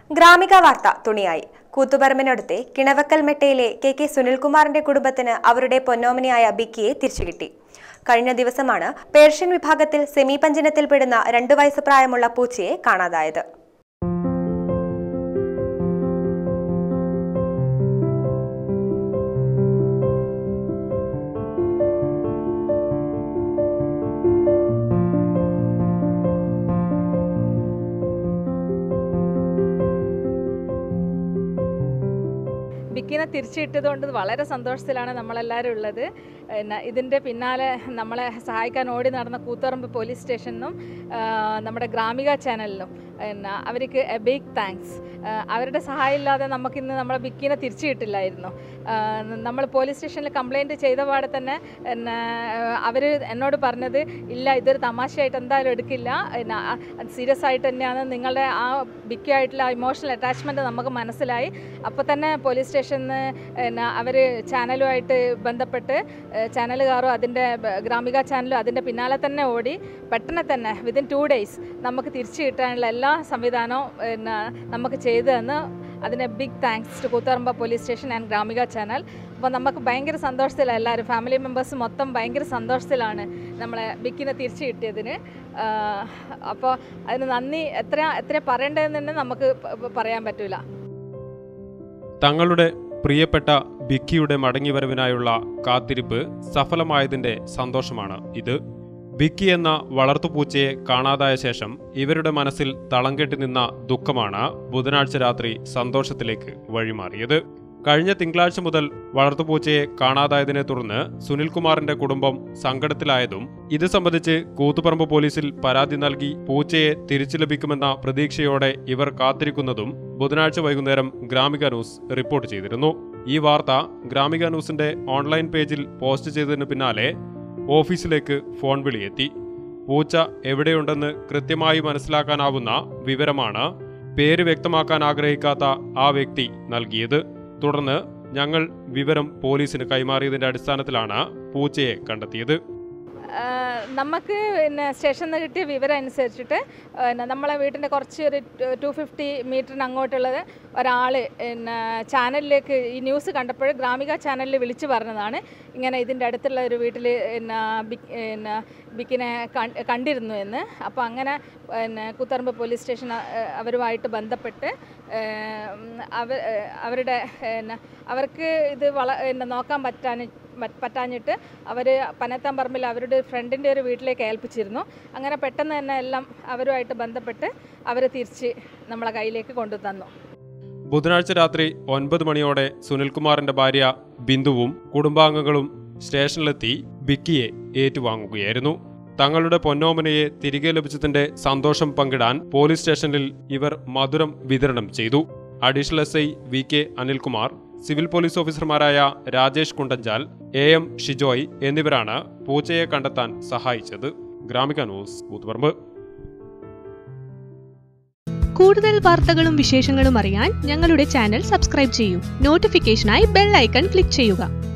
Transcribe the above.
ഗ്രാമിക വാർത്ത തുണിയായി കൂത്തുപറമ്പിനടുത്തെ കിണവക്കൽ മെട്ടയിലെ K K സുനിൽകുമാറിന്റെ കുടുംബത്തിന് അവരുടെ പൊന്നോമനയായ ബിക്കിയെ തിരിച്ചുകിട്ടി കഴിഞ്ഞ ദിവസമാണ് പേർഷ്യൻ വിഭാഗത്തിൽ സെമി പഞ്ചനത്തിൽപ്പെടുന്ന രണ്ടു വയസ്സ് പ്രായമുള്ള പൂച്ചയെ കാണാതായത് ബിക്കിനെ തിരിച്ചിട്ടതുകൊണ്ട് വളരെ സന്തോഷത്തിലാണ് നമ്മളെല്ലാവരും ഉള്ളത് പിന്നെ ഇതിൻ്റെ പിന്നാലെ നമ്മളെ സഹായിക്കാൻ ഓടി നടന്ന കൂത്തുറമ്പ് പോലീസ് സ്റ്റേഷനിലും ആ, നമ്മുടെ ഗ്രാമിക ചാനലിലും പിന്നെ അവർക്ക് എ ബിഗ് താങ്ക്സ് അവരുടെ സഹായം ഇല്ലാതെ നമുക്കിന്ന് നമ്മളെ ബിക്കിനെ തിരിച്ചു കിട്ടില്ലായിരുന്നു നമ്മൾ പോലീസ് സ്റ്റേഷനിൽ കംപ്ലയിൻറ്റ് ചെയ്ത പാടെ തന്നെ പിന്നെ അവർ എന്നോട് പറഞ്ഞത് ഇല്ല ഇതൊരു തമാശയായിട്ട് എന്തായാലും എടുക്കില്ല പിന്നെ സീരിയസ് ആയിട്ട് തന്നെയാണ് നിങ്ങളുടെ ആ ബിക്കായിട്ടുള്ള ഇമോഷണൽ അറ്റാച്ച്മെൻറ്റ് നമുക്ക് മനസ്സിലായി അപ്പോൾ തന്നെ പോലീസ് സ്റ്റേഷനിൽ നിന്ന് പിന്നെ അവർ ചാനലുമായിട്ട് ബന്ധപ്പെട്ട് ചാനലുകാരും അതിൻ്റെ ബ- ഗ്രാമിക ചാനലും അതിൻ്റെ പിന്നാലെ തന്നെ ഓടി പെട്ടെന്ന് തന്നെ വിതിൻ ടു ഡേയ്സ് നമുക്ക് തിരിച്ചു കിട്ടാനുള്ള എല്ലാ സംവിധാനവും പിന്നെ നമുക്ക് ചെയ്തു തന്ന് അതിന് big thanks to Koothuparamba police station and Gramika channel അപ്പോൾ നമുക്ക് ഭയങ്കര സന്തോഷത്തിലാണ് എല്ലാവരും ഫാമിലി മെമ്പേഴ്സ് മൊത്തം ഭയങ്കര സന്തോഷത്തിലാണ് നമ്മളെ ബിക്കിനെ തിരിച്ചു കിട്ടിയതിന് അപ്പോൾ അതിന് നന്ദി എത്ര എത്ര പറയേണ്ടതെന്ന് തന്നെ നമുക്ക് പ- പ- പറയാൻ പറ്റില്ല തങ്ങളുടെ പ്രിയപ്പെട്ട ബിക്കിയുടെ മടങ്ങിവരവിനായുള്ള കാത്തിരിപ്പ് സഫലമായതിന്റെ സന്തോഷമാണ് ഇത് ബിക്കി എന്ന വളർത്തുപൂച്ചയെ കാണാതായ ശേഷം ഇവരുടെ മനസ്സിൽ തളം കെട്ടി നിന്ന ദുഃഖമാണ് ബുധനാഴ്ച രാത്രി സന്തോഷത്തിലേക്ക് വഴിമാറിയത് കഴിഞ്ഞ തിങ്കളാഴ്ച മുതൽ വളർത്തുപൂച്ചയെ കാണാതായതിനെ തുടർന്ന് സുനിൽകുമാറിന്റെ കുടുംബം സങ്കടത്തിലായതും ഇത് സംബന്ധിച്ച് കൂത്തുപറമ്പ് പോലീസിൽ പരാതി നൽകി പൂച്ചയെ തിരിച്ചു ലഭിക്കുമെന്ന പ്രതീക്ഷയോടെ ഇവർ കാത്തിരിക്കുന്നതും ബുധനാഴ്ച വൈകുന്നേരം ഗ്രാമിക ന്യൂസ് റിപ്പോർട്ട് ചെയ്തിരുന്നു ഈ വാർത്ത ഗ്രാമിക ന്യൂസിന്റെ ഓൺലൈൻ പേജിൽ പോസ്റ്റ് ചെയ്തതിനു പിന്നാലെ ഓഫീസിലേക്ക് ഫോൺ വിളിയെത്തി പൂച്ച എവിടെയുണ്ടെന്ന് കൃത്യമായി മനസ്സിലാക്കാനാവുന്ന വിവരമാണ് പേര് വ്യക്തമാക്കാൻ ആഗ്രഹിക്കാത്ത ആ വ്യക്തി നൽകിയത് തുടർന്ന് ഞങ്ങൾ വിവരം പോലീസിന് കൈമാറിയതിന്റെ അടിസ്ഥാനത്തിലാണ് പൂച്ചയെ കണ്ടെത്തിയത് ആഹ് നമുക്ക് പിന്നെ സ്റ്റേഷനിൽ നിന്ന് കിട്ടിയ വിവരം അനുസരിച്ചിട്ട് പിന്നെ നമ്മളെ വീട്ടിൻ്റെ കുറച്ച് ഒരു ടു ഫിഫ്റ്റി മീറ്ററിന് അങ്ങോട്ടുള്ളത് ഒരാൾ പിന്നെ ചാനലിലേക്ക് ഈ ന്യൂസ് കണ്ടപ്പോൾ ഗ്രാമിക ചാനലിൽ വിളിച്ചു പറഞ്ഞതാണ് ഇങ്ങനെ ഇതിൻ്റെ അടുത്തുള്ള ഒരു വീട്ടിൽ പിന്നെ ബിക് പിന്നെ ബിക്കിനെ കൺ- കണ്ടിരുന്നു എന്ന് അപ്പോൾ അങ്ങനെ പിന്നെ കൂത്തറമ്പ് പോലീസ് സ്റ്റേഷൻ അഹ് അവരുമായിട്ട് ബന്ധപ്പെട്ട് ഏഹ് അവ അവരുടെ പിന്നെ അവർക്ക് ഇത് വള പിന്നെ നോക്കാൻ പറ്റാൻ പറ്റാഞ്ഞിട്ട് അവർ പനത്താൻ പറമ്പിൽ അവരുടെ ഫ്രണ്ടിൻ്റെ ഒരു വീട്ടിലേക്ക് ഏൽപ്പിച്ചിരുന്നു അങ്ങനെ പെട്ടെന്ന് തന്നെ എല്ലാം അവരുമായിട്ട് ബന്ധപ്പെട്ട് അവർ തിരിച്ച് നമ്മളെ കയ്യിലേക്ക് കൊണ്ടു തന്നു ബുധനാഴ്ച രാത്രി ഒൻപത് മണിയോടെ സുനിൽകുമാറിന്റെ ഭാര്യ ബിന്ദുവും കുടുംബാംഗങ്ങളും സ്റ്റേഷനിലെത്തി ബിക്കിയെ ഏറ്റുവാങ്ങുകയായിരുന്നു തങ്ങളുടെ പൊന്നോമനയെ തിരികെ ലഭിച്ചതിന്റെ സന്തോഷം പങ്കിടാൻ പോലീസ് സ്റ്റേഷനിൽ ഇവർ മധുരം വിതരണം ചെയ്തു additional S I V K Anilkumar civil police ഓഫീസർമാരായ രാജേഷ് കുണ്ടഞ്ചാൽ എ എം ഷിജോയ് എന്നിവരാണ് പൂച്ചയെ കണ്ടെത്താൻ സഹായിച്ചത് ഗ്രാമിക ന്യൂസ് കൂത്തുപറമ്പ് കൂടുതൽ വാർത്തകളും വിശേഷങ്ങളും അറിയാൻ ഞങ്ങളുടെ ചാനൽ സബ്സ്ക്രൈബ് ചെയ്യൂ നോട്ടിഫിക്കേഷനായി ബെൽ ഐക്കൺ ക്ലിക്ക് ചെയ്യുക